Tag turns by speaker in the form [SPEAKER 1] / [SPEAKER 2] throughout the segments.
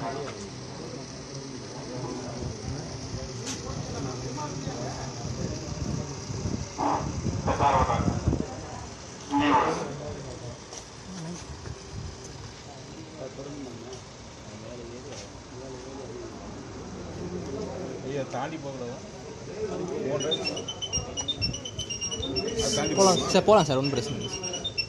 [SPEAKER 1] ஐயா தாண்டி போகக்கூடாதா போடுறேன் அது தாண்டி
[SPEAKER 2] போகலாம் சார் போகலாம் சார் ஒன்றும் பிரச்சனை இல்லை சார்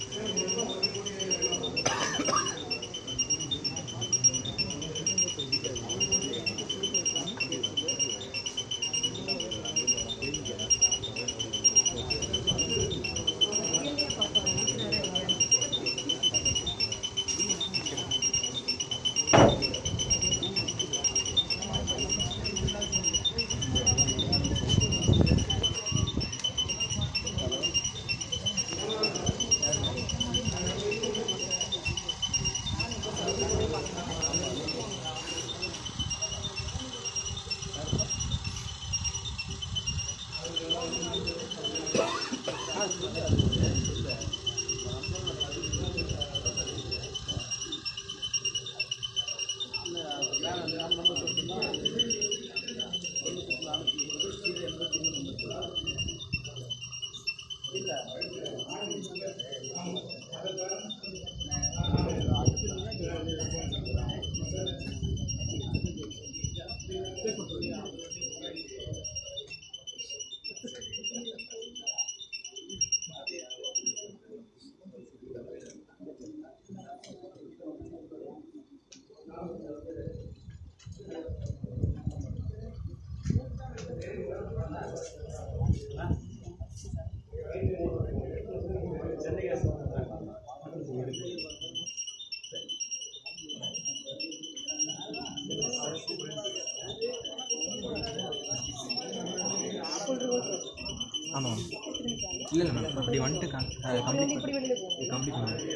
[SPEAKER 2] ஆமாம் இல்லை இல்லை மேம் அப்படி வந்துட்டு கம்ப்ளீட் கம்ப்ளீட் பண்ணு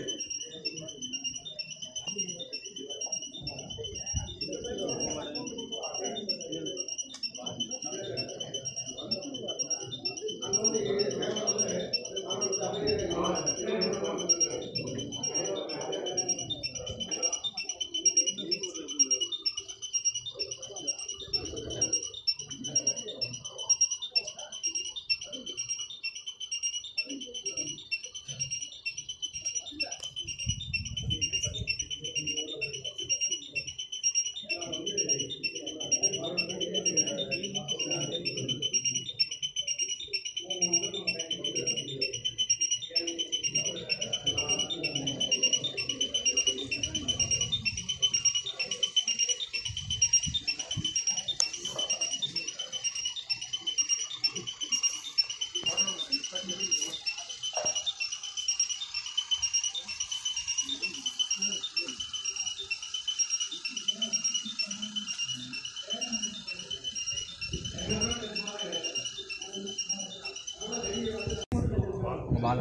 [SPEAKER 2] பாலா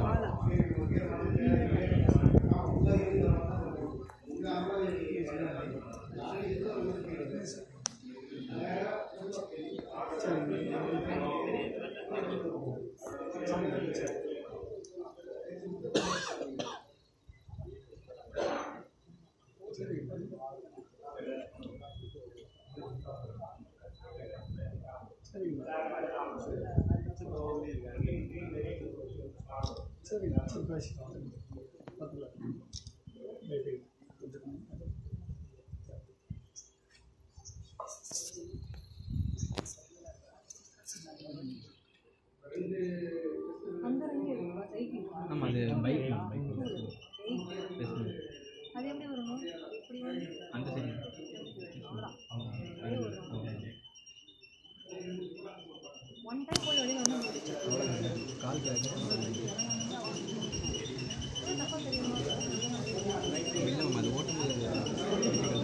[SPEAKER 2] ஆமாம் அது பைக் பைக்
[SPEAKER 3] அது எப்படி வரணும் இப்படி வந்து
[SPEAKER 2] அந்த சைடு
[SPEAKER 3] ஒன் டைம் போய் வெளியே வந்து முடிச்சு
[SPEAKER 2] கால்
[SPEAKER 3] தப்பா தெரியுமா
[SPEAKER 2] இல்லை மேம் அது ஓட்டுறது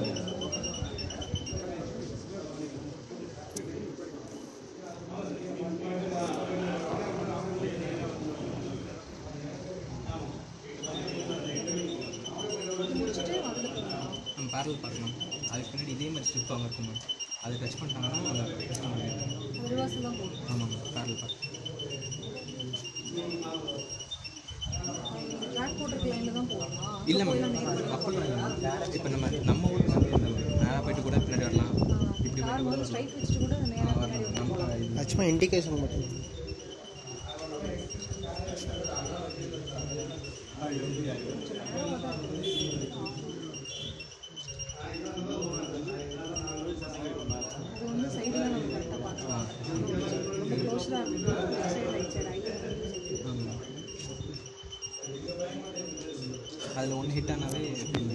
[SPEAKER 3] முடிச்சுட்டு அதில் போகணும்
[SPEAKER 2] நம்ம பேரல் பார்க்கணும் அதுக்கு பின்னாடி இதே மாதிரி ஸ்ட்ரிப் அங்கே இருக்கும் மேம் அதை டச் பண்ணிட்டாங்கன்னா அதை டச் பண்ண முடியாது
[SPEAKER 3] அது ரிவர்ஸில் தான் போகணும்
[SPEAKER 2] ஆமாம் மேம் பேரல் பார்க்
[SPEAKER 3] ட்ராக் போட்டிருக்க லைனில் தான் போகணுமா
[SPEAKER 2] இல்லை மேம் அப்படிலாம் இல்லை இப்போ நம்ம நம்ம ஊருக்கு வந்து நேராக போயிட்டு கூட
[SPEAKER 3] கார் முதல்ல ஸ்ட்ரைட் வச்சுட்டு கூட நேராக பின்னாடி வந்து போகலாம்
[SPEAKER 2] நம்ம
[SPEAKER 4] சும்மா இண்டிகேஷன் மட்டும்
[SPEAKER 3] கொஞ்சம் நேரம் தான் இருக்குது அது வந்து சைடில் நம்ம கரெக்டாக பார்க்கலாம் ரொம்ப க்ளோஸ்டாக இருக்குது லெஃப்ட் சைடு ரைட் சைடு ஐடி
[SPEAKER 2] ஆமாம் அதில் ஒன்று ஹிட் ஆனாவே